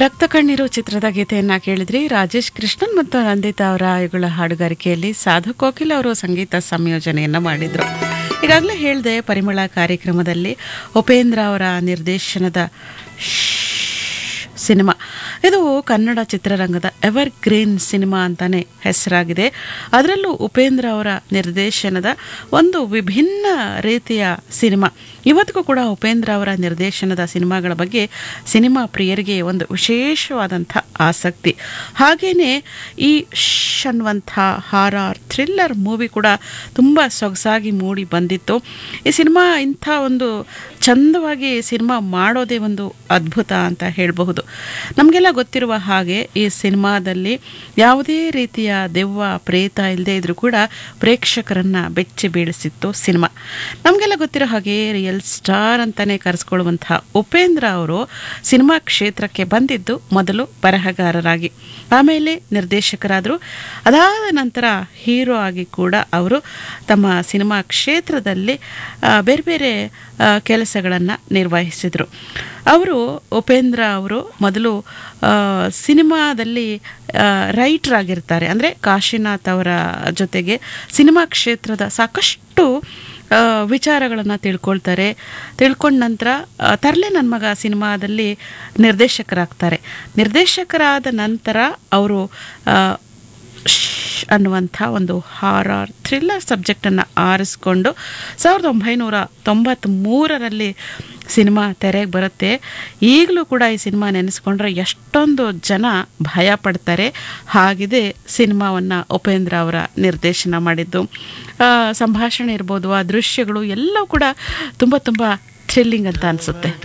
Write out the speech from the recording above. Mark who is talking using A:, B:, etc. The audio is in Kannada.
A: ರಕ್ತ ಕಣ್ಣೀರು ಚಿತ್ರದ ಗೀತೆಯನ್ನ ಕೇಳಿದ್ರಿ ರಾಜೇಶ್ ಕೃಷ್ಣನ್ ಮತ್ತು ನಂದಿತಾ ಅವರ ಇವುಗಳ ಹಾಡುಗಾರಿಕೆಯಲ್ಲಿ ಸಾಧು ಕೋಕಿಲ್ ಅವರು ಸಂಗೀತ ಸಂಯೋಜನೆಯನ್ನ ಮಾಡಿದ್ರು ಈಗಾಗಲೇ ಹೇಳಿದೆ ಪರಿಮಳ ಕಾರ್ಯಕ್ರಮದಲ್ಲಿ ಉಪೇಂದ್ರ ಅವರ ನಿರ್ದೇಶನದ ಸಿನಿಮಾ ಇದು ಕನ್ನಡ ಚಿತ್ರರಂಗದ ಎವರ್ ಗ್ರೀನ್ ಸಿನಿಮಾ ಅಂತಾನೆ ಹೆಸರಾಗಿದೆ ಅದರಲ್ಲೂ ಉಪೇಂದ್ರ ಅವರ ನಿರ್ದೇಶನದ ಒಂದು ವಿಭಿನ್ನ ರೀತಿಯ ಸಿನಿಮಾ ಇವತ್ತಿಗೂ ಕೂಡ ಉಪೇಂದ್ರ ಅವರ ನಿರ್ದೇಶನದ ಸಿನಿಮಾಗಳ ಬಗ್ಗೆ ಸಿನಿಮಾ ಪ್ರಿಯರಿಗೆ ಒಂದು ವಿಶೇಷವಾದಂಥ ಆಸಕ್ತಿ ಹಾಗೆಯೇ ಈ ಶ್ ಅನ್ನುವಂಥ ಹಾರರ್ ಥ್ರಿಲ್ಲರ್ ಮೂವಿ ಕೂಡ ತುಂಬ ಸೊಗಸಾಗಿ ಮೂಡಿ ಬಂದಿತ್ತು ಈ ಸಿನಿಮಾ ಇಂಥ ಒಂದು ಚಂದವಾಗಿ ಸಿನಿಮಾ ಮಾಡೋದೇ ಒಂದು ಅದ್ಭುತ ಅಂತ ಹೇಳಬಹುದು ನಮಗೆಲ್ಲ ಗೊತ್ತಿರುವ ಹಾಗೆ ಈ ಸಿನಿಮಾದಲ್ಲಿ ಯಾವುದೇ ರೀತಿಯ ದೆವ್ವ ಪ್ರೇತ ಇಲ್ಲದೆ ಇದ್ರೂ ಕೂಡ ಪ್ರೇಕ್ಷಕರನ್ನ ಬೆಚ್ಚಿ ಬೀಳಿಸಿತ್ತು ಸಿನಿಮಾ ನಮಗೆಲ್ಲ ಗೊತ್ತಿರೋ ಹಾಗೆ ರಿಯಲ್ ಸ್ಟಾರ್ ಅಂತಾನೆ ಕರೆಸ್ಕೊಳ್ಳುವಂತಹ ಉಪೇಂದ್ರ ಅವರು ಸಿನಿಮಾ ಕ್ಷೇತ್ರಕ್ಕೆ ಬಂದಿದ್ದು ಮೊದಲು ಬರಹಗಾರರಾಗಿ ಆಮೇಲೆ ನಿರ್ದೇಶಕರಾದರು ಅದಾದ ನಂತರ ಹೀರೋ ಆಗಿ ಕೂಡ ಅವರು ತಮ್ಮ ಸಿನಿಮಾ ಕ್ಷೇತ್ರದಲ್ಲಿ ಆ, ಬೇರೆ ಬೇರೆ ಕೆಲಸಗಳನ್ನು ನಿರ್ವಹಿಸಿದರು ಅವರು ಉಪೇಂದ್ರ ಅವರು ಮೊದಲು ಆ, ಸಿನಿಮಾದಲ್ಲಿ ರೈಟರ್ ಆಗಿರ್ತಾರೆ ಅಂದರೆ ಕಾಶಿನಾಥ್ ಅವರ ಜೊತೆಗೆ ಸಿನಿಮಾ ಕ್ಷೇತ್ರದ ಸಾಕಷ್ಟು ವಿಚಾರಗಳನ್ನು ತಿಳ್ಕೊಳ್ತಾರೆ ತಿಳ್ಕೊಂಡ ನಂತರ ಆ, ತರ್ಲೆ ನನ್ನ ಮಗ ಸಿನಿಮಾದಲ್ಲಿ ನಿರ್ದೇಶಕರಾಗ್ತಾರೆ ನಿರ್ದೇಶಕರಾದ ನಂತರ ಅವರು ಆ, ಶ್ ಅನ್ನುವಂಥ ಒಂದು ಹಾರರ್ ಥ್ರಿಲ್ಲರ್ ಸಬ್ಜೆಕ್ಟನ್ನು ಆರಿಸ್ಕೊಂಡು ಸಾವಿರದ ಒಂಬೈನೂರ ತೊಂಬತ್ತ್ಮೂರರಲ್ಲಿ ಸಿನಿಮಾ ತೆರೆಗೆ ಬರುತ್ತೆ ಈಗಲೂ ಕೂಡ ಈ ಸಿನಿಮಾ ನೆನೆಸ್ಕೊಂಡ್ರೆ ಎಷ್ಟೊಂದು ಜನ ಭಯ ಪಡ್ತಾರೆ ಹಾಗಿದೆ ಸಿನಿಮಾವನ್ನು ಉಪೇಂದ್ರ ಅವರ ನಿರ್ದೇಶನ ಮಾಡಿದ್ದು ಆ, ಸಂಭಾಷಣೆ ಇರ್ಬೋದು ಆ ದೃಶ್ಯಗಳು ಎಲ್ಲವೂ ಕೂಡ ತುಂಬ ತುಂಬ ಥ್ರಿಲ್ಲಿಂಗ್ ಅಂತ ಅನಿಸುತ್ತೆ